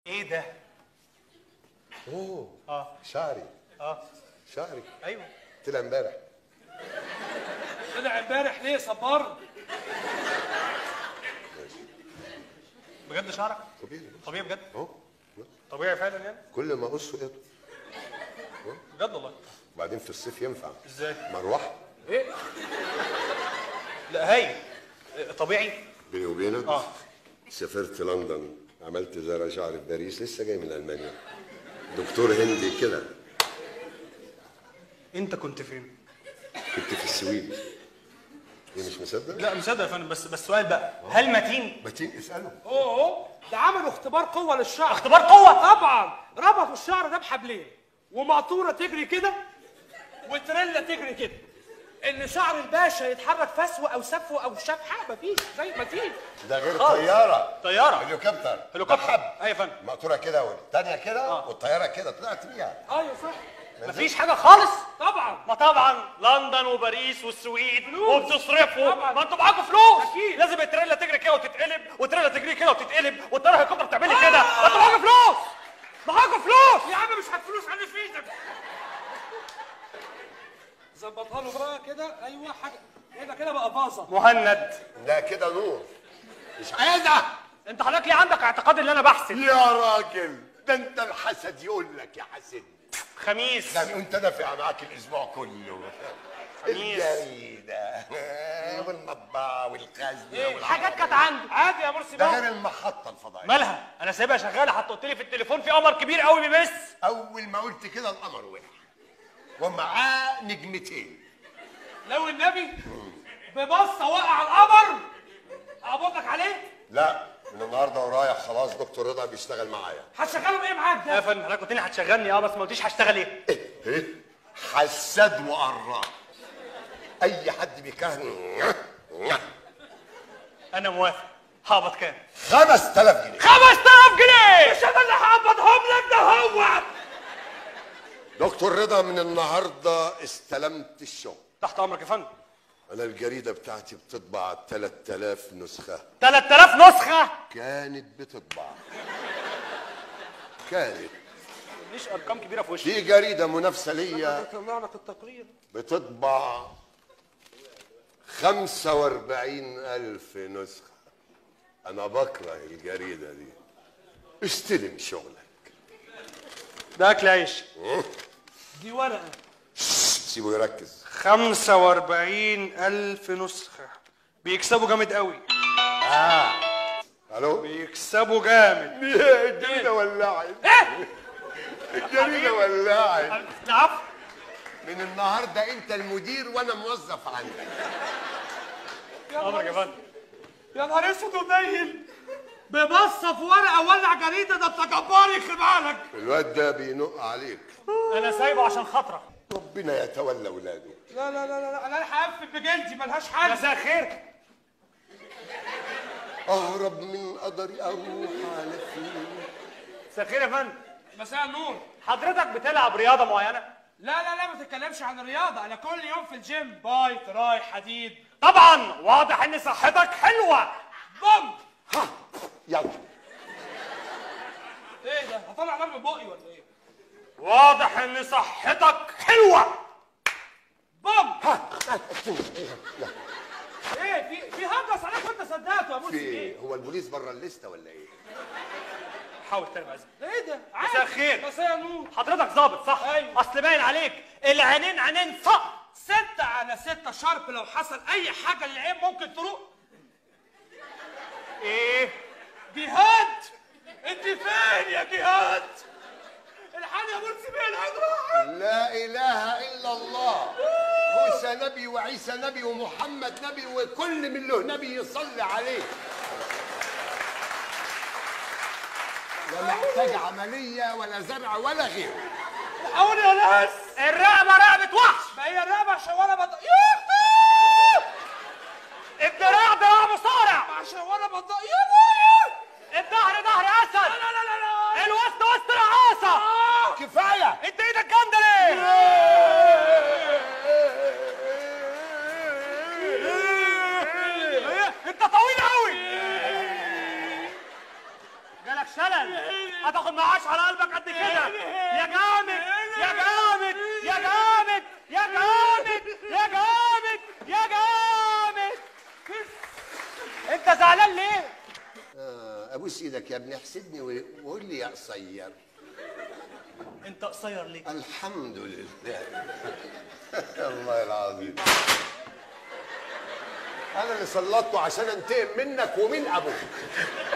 ايه ده اوه اه شعري اه شعري ايوه طلع امبارح طلع امبارح ليه صبار بجد شعرك طبيعي طبيعي بجد اهو طبيعي فعلا يعني كل ما اقصه يقطع بجد والله وبعدين في الصيف ينفع ازاي مروحه ايه لا هاي إيه، طبيعي بيني وبينك اه سافرت لندن عملت زرع شعر في باريس لسه جاي من المانيا دكتور هندي كده انت كنت فين كنت في السويد ايه مش مصدق؟ لا مصدق يا فندم بس بس سؤال بقى هل متين متين اساله اوه ده عملوا اختبار قوه للشعر اختبار قوه طبعا ربطوا الشعر ده بحبلين ومقطوره تجري كده وتريلا تجري كده ان شعر الباشا يتحرك فسو او سفو او شبحه مفيش زي ما فيش ده غير خالص. طياره طياره هليكوبتر هليكوبتر حب ايوه يا فندم مقطوره كده والثانيه كده والطياره كده طلعت بيها ايوه صح مفيش حاجه خالص طبعا ما طبعا لندن وباريس والسويد وبتصرفوا طبعا. ما انتوا معاكم فلوس أكيد. لازم التريلا تجري كده وتتقلب والتريلا تجري كده وتتقلب والطياره هليكوبتر تعملي كده ما انتوا معاكم فلوس معاكم فلوس يا عم مش هتفلوس عن في ايدك ظبطها له بقى كده ايوه حاجه كده كده بقى باظه مهند لا كده نور مش عايزها انت حضرتك ليه عندك اعتقاد ان انا بحسد يا راجل ده انت الحسد يقول لك يا حسد خميس ده انت نافع معاك الاسبوع كله خميس. الجريده والمطبعه والخزنه والحاجات حاجات كانت عندي عادي يا مرسي ده بقى غير المحطه الفضائيه مالها انا سايبها شغاله حتى قلت لي في التليفون في قمر كبير قوي بيمس اول ما قلت كده القمر وقع ومعاه نجمتين لو النبي ببصه وقع القمر اقبضك عليه لا من النهارده ورايح خلاص دكتور رضا بيشتغل معايا هتشغله بايه معاك يا ده فندم حضرتك قلت لي هتشغلني اه بس ما قلتيش هشتغل ايه ايه حساد وقراب اي حد بيكهن انا موافق هقبض كام 5000 جنيه 5000 جنيه مش انا اللي هقبضهم لك ده هو دكتور رضا من النهارده استلمت الشغل تحت امرك يا فندم انا الجريده بتاعتي بتطبع 3000 نسخه 3000 نسخه كانت بتطبع كانت مش ارقام كبيره في وشي في جريده منافسه ليا طلع لك التقرير بتطبع 45 ألف نسخة أنا بكره الجريدة دي استلم شغلك ده اكل عيش دي ورقه سيبه يركز 45 الف نسخه بيكسبوا جامد قوي ألو بيكسبوا جامد الجريدة ولعت الجريدة ولعت نعم من النهاردة أنت المدير وأنا موظف عندك امرك يا فندم يا نهار اسود ومنيل ببصه في ورقه ولع جريده ده انت جبار يخرب بالك الواد ده بينق عليك انا سايبه عشان خاطرك ربنا يتولى ولاده لا لا لا لا انا هقفل بجلدي ملهاش حل مساء الخير أهرب من قدري أروح على فين مساء الخير يا فندم مساء النور حضرتك بتلعب رياضه معينه لا لا لا ما تتكلمش عن الرياضه انا كل يوم في الجيم باي تراي حديد طبعا واضح ان صحتك حلوه بوم ها يلا ايه ده هطلع نار من بقي ولا ايه واضح ان صحتك حلوه بوم ها ايه في في هجس عليك وانت صدقته يا في موسي إيه؟ ايه هو البوليس بره الليسته ولا ايه؟ حاول تاني بقى ايه ده مساء الخير. مساء النور حضرتك ظابط صح أيوة. اصل باين عليك العينين عينين صق ستة على ستة شرط لو حصل أي حاجة للعين ممكن تروق ايه جهاد أنت فين يا جهاد؟ الحال يا مرسي بيه العين راحت لا اله الا الله موسى نبي وعيسى نبي ومحمد نبي وكل من له نبي يصلي عليه لا محتاج عمليه ولا زرع ولا غيره حاول يا ناس الرقبه رقبه وحش ما هي الرقبة عشان وأنا بض يا أختي الدراع دراع مصارع عشان وأنا بض يا بويا الظهر ظهر اسد لا لا لا لا الوسط وسط رعاصه كفايه انت ايدك جامده ليه إيه؟ انت طويل قوي جالك شلل هتاخد معاش على قلبك قد كده يا جامد يا جامد يا جامد يا جامد يا جامد يا جامد انت زعلان ليه آه، ابوس ايدك يا ابني احسدني وقول لي يا قصير انت قصير ليه الحمد لله الله العظيم انا اللي سلطته عشان انتقم منك ومن ابوك